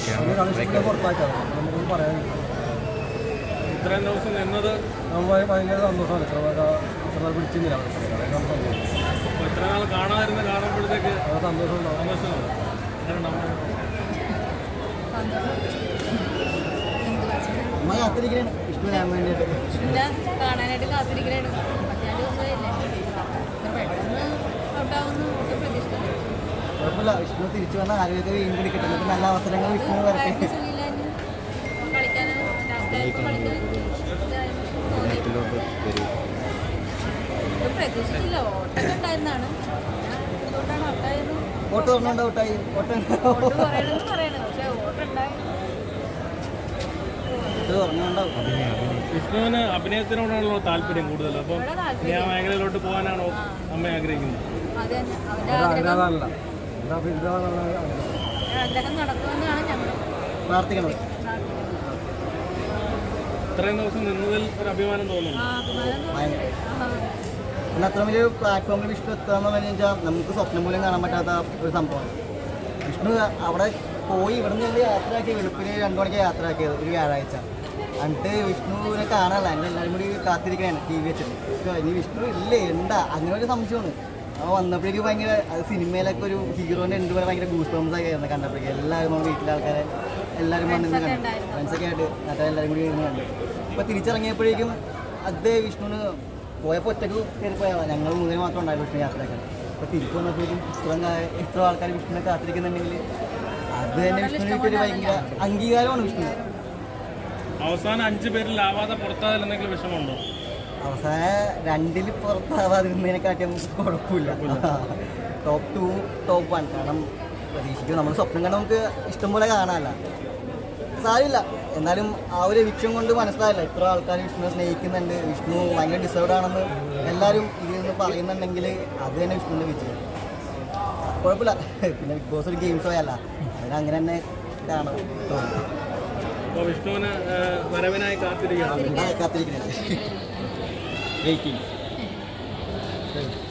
Camera പുറത്താക്കാം നമുക്കൊന്നും പറയാൻ ഇത്രയും ദിവസം നിന്നത് നമ്മൾ ഭയങ്കര സന്തോഷമാണ് ഇത്ര ഇത്ര നാൾ പിടിച്ചിരുന്നില്ല അവിടെ അപ്പോൾ ഇത്ര നാൾ കാണാതിരുന്ന് കാണുമ്പോഴത്തേക്ക് അത് സന്തോഷം ഉണ്ടാവും സന്തോഷമാണ് കാരണം നമ്മൾ അമ്മ കാത്തിരിക്കണേ വിഷ്ണു ഞാൻ വേണ്ടിയിട്ട് ഇല്ല കാണാനായിട്ട് കാത്തിരിക്കണാണ് പത്തിനാല് ദിവസമായില്ലേ ഇത്ര പെട്ടെന്ന് ഔട്ടാവുന്നു ഒട്ടും പ്രതീക്ഷിച്ചില്ല കുഴപ്പമില്ല വിഷ്ണു തിരിച്ചു വന്ന ആരോഗ്യമൊക്കെ വീണ്ടും കിട്ടും എന്നിട്ട് നല്ല അവസരങ്ങൾ വിഷ്ണു വരട്ടെ കഴിഞ്ഞ സുനിലാന് കളിക്കാൻ ലാസ്റ്റായിട്ട് കളിക്കാൻ തോന്നി ഒട്ടും പ്രതീക്ഷിച്ചില്ല ഓട്ടം ഉണ്ടായിരുന്നാണ് എന്തുകൊണ്ടാണ് ഔട്ടായത് ഓട്ട് തുറന്നുകൊണ്ട് ഔട്ടായി ഓട്ട് ഓട്ട് പറയണമെന്ന് പറയണത് പക്ഷേ ഓട്ടം ഉണ്ടായി ഓട്ട് തുറന്നുകൊണ്ടാവും വിഷ്ണുവിന് അഭിനയത്തിനോടാണല്ലോ താല്പര്യം കൂടുതൽ അപ്പം ഇവിടെ ഇനി ആ താല്പര്യം മേഖലയിലോട്ട് പോകാനാണോ അമ്മ ആഗ്രഹിക്കുന്നത് അത് തന്നെ അവൻ്റെ ആഗ്രഹം ആഗ്രഹമല്ല എന്താ ഇതാണല്ല അദ്ദേഹം നടക്കുമെന്നാണ് ഞങ്ങൾ പ്രാർത്ഥിക്കണം ഇത്രയും ദിവസം നിന്നതിൽ ഒരു അഭിമാനം തോന്നുന്നു ആ അഭിമാനം തോന്നി ആ പിന്നെ അത്ര വലിയൊരു പ്ലാറ്റ്ഫോമിൽ വിഷ്ണു എത്തുകയെന്ന് പറഞ്ഞു കഴിഞ്ഞാൽ നമുക്ക് സ്വപ്നം പോലും കാണാൻ പറ്റാത്ത ഒരു സംഭവമാണ് വിഷ്ണു അവിടെ പോയി ഇവിടെ നിന്ന് യാത്രയാക്കി വെളുപ്പിന് രണ്ടു മണിക്ക് യാത്രയാക്കിയത് ഒരു വ്യാഴാഴ്ച എന്നിട്ട് വിഷ്ണുവിനെ കാണാനല്ല എന്നെ എല്ലാവരും കൂടി കാത്തിരിക്കണേ ടി വി വെച്ചിട്ട് ഇപ്പൊ ഇനി വിഷ്ണു ഇല്ലേ എന്താ അങ്ങനെ ഒരു സംശയമാണ് അപ്പോൾ വന്നപ്പോഴേക്ക് ഭയങ്കര അത് സിനിമയിലൊക്കെ ഒരു ഹീറോൻ്റെ എന്ത് പറയുക ഭയങ്കര ഗൂസ് ബംസ് ഒക്കെ ആയിരുന്നു കണ്ടപ്പോഴേക്ക് എല്ലാവരും നമ്മുടെ വീട്ടിലെ ആൾക്കാരെ എല്ലാവരും വന്നിരുന്ന് Friends ഒക്കെ കണ്ടു ഉണ്ടായിരുന്നു. ഫ്രണ്ട്സൊക്കെ ആയിട്ട് നാട്ടിൽ എല്ലാവരും കൂടി ഇരുന്ന് കണ്ടു അപ്പോൾ തിരിച്ചിറങ്ങിയപ്പോഴേക്കും അതേ വിഷ്ണുവിന് പോയപ്പോൾ ഒറ്റക്ക് കയറിപ്പോയാൽ ഞങ്ങൾ മൂന്നിന് മാത്രം ഉണ്ടായിരുന്നു വിഷ്ണു യാത്രയൊക്കെ അപ്പോൾ തിരിച്ചു വന്നപ്പോഴേക്കും ഇത്രയും കാ- ഇത്ര ആൾക്കാർ വിഷ്ണുവിനെ കാത്തിരിക്കുന്നുണ്ടെങ്കിൽ അത് തന്നെ വിഷ്ണുവിന് ഒരു ഭയങ്കര അംഗീകാരമാണ് വിഷ്ണു അവസാനം അഞ്ചു പേരിലാവാതെ പുറത്താതിൽ എന്തെങ്കിലും വിഷമമുണ്ടോ അവസാന രണ്ടിൽ പുറത്താവാതിരുന്നതിനെക്കാട്ടിയും കുഴപ്പമില്ല ടോപ്പ് ടു ടോപ്പ് വൺ കാരണം പ്രതീക്ഷിക്കും നമ്മൾ സ്വപ്നം കണ്ട് നമുക്ക് ഇഷ്ടം പോലെ കാണാമല്ല സാരമില്ല എന്നാലും ആ ഒരു വിക്ഷം കൊണ്ട് മനസ്സിലായില്ല ഇത്ര ആൾക്കാർ വിഷ്ണുവിനെ സ്നേഹിക്കുന്നുണ്ട് വിഷ്ണു ഭയങ്കര ഡിസേർഡ് ആണെന്ന് എല്ലാവരും ഇതിൽ നിന്ന് പറയുന്നുണ്ടെങ്കിൽ അത് തന്നെ വിഷ്ണുവിൻ്റെ വിജയം കുഴപ്പമില്ല പിന്നെ ബിഗ് ബോസ് ഒരു ഗെയിം ഷോ അല്ല അതിനങ്ങനെ തന്നെ കാണാം തോന്നുന്നു അപ്പോൾ വിഷ്ണുവിന് ആ, വരവിനായി കാത്തിരിക്കണം കാത്തിരിക്കുന്നത് വെയിറ്റിംഗ്